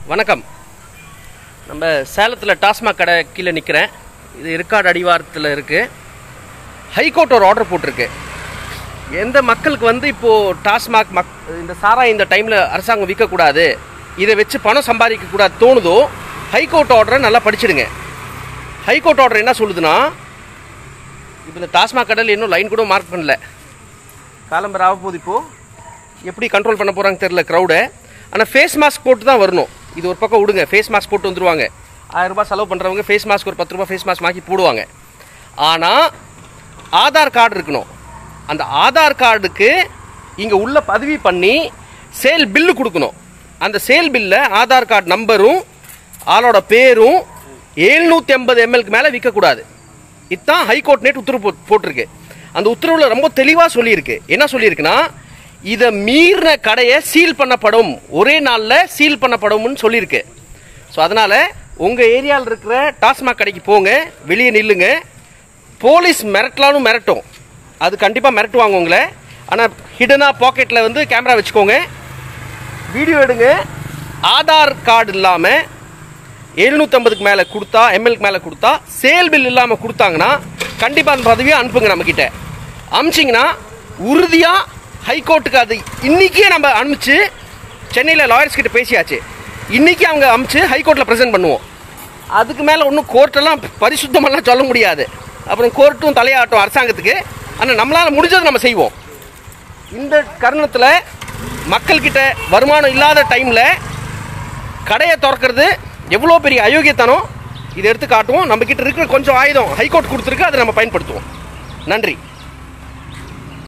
வணக்கம் நம்ம சேலத்தில் டாஸ்மாக் கடை கீழே நிற்கிறேன் இது இருக்காடு அடிவாரத்தில் இருக்குது ஹைகோர்ட் ஒரு ஆர்டர் போட்டிருக்கு எந்த மக்களுக்கு வந்து இப்போது டாஸ்மாக் மக் இந்த சாராயம் இந்த டைமில் அரசாங்கம் விற்கக்கூடாது இதை வச்சு பணம் சம்பாதிக்கக்கூடாது தோணுதோ ஹைகோர்ட் ஆர்டரை நல்லா படிச்சிடுங்க ஹைகோர்ட் ஆர்டர் என்ன சொல்லுதுன்னா இப்போ இந்த டாஸ்மாக் கடையில் இன்னும் லைன் கூட மார்க் பண்ணல காலம்பர ஆக போகுது இப்போது எப்படி கண்ட்ரோல் பண்ண போகிறாங்க தெரில க்ரௌடை ஆனால் ஃபேஸ் மாஸ்க் போட்டு தான் வரணும் இது ஒரு பக்கம் விடுங்க ஃபேஸ் மாஸ்க் போட்டு வந்துருவாங்க ஆயிரம் ரூபாய் செலவு பண்ணுறவங்க ஃபேஸ் மாஸ்க் ஒரு பத்து ரூபாய் ஃபேஸ் மாஸ்க் வாங்கி போடுவாங்க ஆனால் ஆதார் கார்டு இருக்கணும் அந்த ஆதார் கார்டுக்கு இங்கே உள்ள பதிவு பண்ணி சேல் பில்லு கொடுக்கணும் அந்த சேல் பில்லை ஆதார் கார்டு நம்பரும் ஆளோட பேரும் எழுநூற்றி ஐம்பது எம்எல்க்கு மேலே விற்கக்கூடாது இதுதான் ஹைகோர்ட் நேட் உத்தரவு போட்- போட்டிருக்கு அந்த உத்தரவில் ரொம்ப தெளிவாக சொல்லியிருக்கு என்ன சொல்லியிருக்குன்னா இதை மீறின கடையை சீல் பண்ணப்படும் ஒரே நாளில் சீல் பண்ணப்படும்னு சொல்லியிருக்கு ஸோ அதனால் உங்கள் ஏரியாவில் இருக்கிற டாஸ்மாக் கடைக்கு போங்க வெளியே நில்லுங்க போலீஸ் மிரட்டலான்னு மிரட்டும் அது கண்டிப்பாக மிரட்டுவாங்க உங்களை ஆனால் ஹிடனாக பாக்கெட்டில் வந்து கேமரா வச்சுக்கோங்க வீடியோ எடுங்க ஆதார் கார்டு இல்லாமல் எழுநூற்றம்பதுக்கு மேலே கொடுத்தா எம்எல்க்கு மேலே கொடுத்தா சேல் பில் இல்லாமல் கொடுத்தாங்கன்னா கண்டிப்பாக அந்த பதவியை அனுப்புங்க நம்மக்கிட்ட அமிச்சிங்கன்னா உறுதியாக ஹைகோர்ட்டுக்கு அது இன்றைக்கே நம்ம அனுப்பிச்சு சென்னையில் லாயர்ஸ் கிட்ட பேசியாச்சு இன்றைக்கி அவங்க அமிச்சு ஹைகோர்ட்டில் ப்ரெசென்ட் பண்ணுவோம் அதுக்கு மேலே ஒன்றும் கோர்ட்டெல்லாம் பரிசுத்தமெல்லாம் சொல்ல முடியாது அப்புறம் கோர்ட்டும் தலையாட்டும் அரசாங்கத்துக்கு ஆனால் நம்மளால் முடிஞ்சதை நம்ம செய்வோம் இந்த கருணத்தில் மக்கள்கிட்ட வருமானம் இல்லாத டைமில் கடையை திறக்கிறது எவ்வளோ பெரிய அயோக்கியத்தனம் இதை எடுத்து காட்டுவோம் நம்ம கிட்ட இருக்கிற கொஞ்சம் ஆயுதம் ஹைகோர்ட் கொடுத்துருக்கு அதை நம்ம பயன்படுத்துவோம் நன்றி